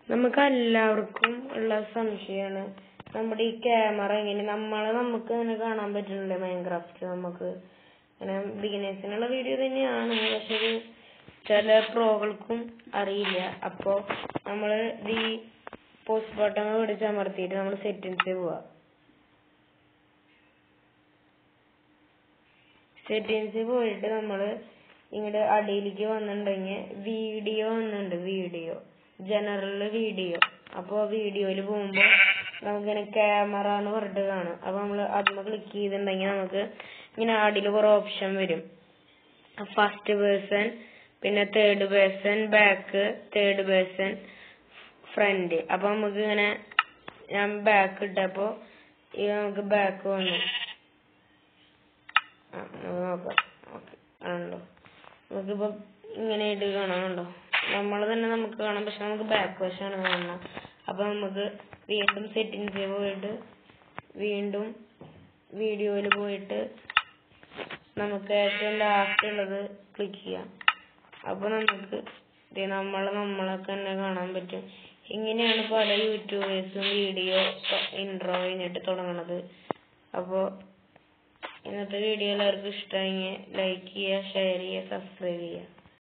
നമുക്ക് എല്ലാവർക്കും ഉള്ള സംശയമാണ് നമ്മുടെ ഈ ക്യാമറ എങ്ങനെ നമ്മളെ നമുക്ക് അങ്ങനെ കാണാൻ പറ്റുന്നില്ലേ മൈൻക്രാഫ്റ്റ് നമുക്ക് അങ്ങനെ ബിഗിനേഴ്സിനുള്ള വീഡിയോ തന്നെയാണ് പക്ഷെ ഇത് ചില പ്രോകൾക്കും അറിയില്ല അപ്പോ നമ്മള് ഈ പോസ്റ്റ് ബട്ടൺ പിടിച്ച് അമർത്തിയിട്ട് നമ്മൾ സെറ്റിങ്സിൽ പോവാ സെറ്റിങ്സിൽ പോയിട്ട് നമ്മള് ഇങ്ങോട്ട് അടിയിലേക്ക് വന്നിട്ടുണ്ടെങ്കിൽ വീഡിയോ എന്നുണ്ട് വീഡിയോ ജനറൽ വീഡിയോ അപ്പോൾ വീഡിയോയിൽ പോകുമ്പോൾ നമുക്കിങ്ങനെ ക്യാമറ എന്ന് പറഞ്ഞിട്ട് കാണും അപ്പോൾ നമ്മൾ അതിൽ ക്ലിക്ക് ചെയ്തിട്ടുണ്ടെങ്കിൽ നമുക്ക് ഇങ്ങനെ അടിയിൽ കുറേ ഓപ്ഷൻ വരും ഫസ്റ്റ് പേഴ്സൺ പിന്നെ third person back third person front അപ്പൊ നമുക്ക് ഇങ്ങനെ ഞാൻ ബാക്ക് ഇട്ടപ്പോ ഇത് നമുക്ക് ബാക്ക് വന്നു ആ, നമുക്ക് നോക്കാം ഓക്കെ ആണല്ലോ നമുക്കിപ്പോ ഇങ്ങനെ ഇട്ട് കാണാനുണ്ടോ നമ്മൾ തന്നെ നമുക്ക് കാണാം പക്ഷെ നമുക്ക് ബാക്ക് വശമാണ് കാണണം അപ്പൊ നമുക്ക് വീണ്ടും സെറ്റിങ്സിൽ പോയിട്ട് വീണ്ടും വീഡിയോയിൽ പോയിട്ട് നമുക്ക് ഏറ്റവും ലാസ്റ്റ് ഉള്ളത് ക്ലിക്ക് ചെയ്യാം അപ്പൊ നമുക്ക് ദേ നമ്മളെ നമ്മളൊക്കെ തന്നെ കാണാൻ പറ്റും ഇങ്ങനെയാണ് പല യൂട്യൂബേഴ്സും വീഡിയോ ഇൻട്രോ കഴിഞ്ഞിട്ട് തുടങ്ങണത് അപ്പോ ഇന്നത്തെ വീഡിയോ എല്ലാവർക്കും ഇഷ്ടമായെങ്കിൽ ലൈക്ക് ചെയ്യുക ഷെയർ ചെയ്യുക സബ്സ്ക്രൈബ് ചെയ്യുക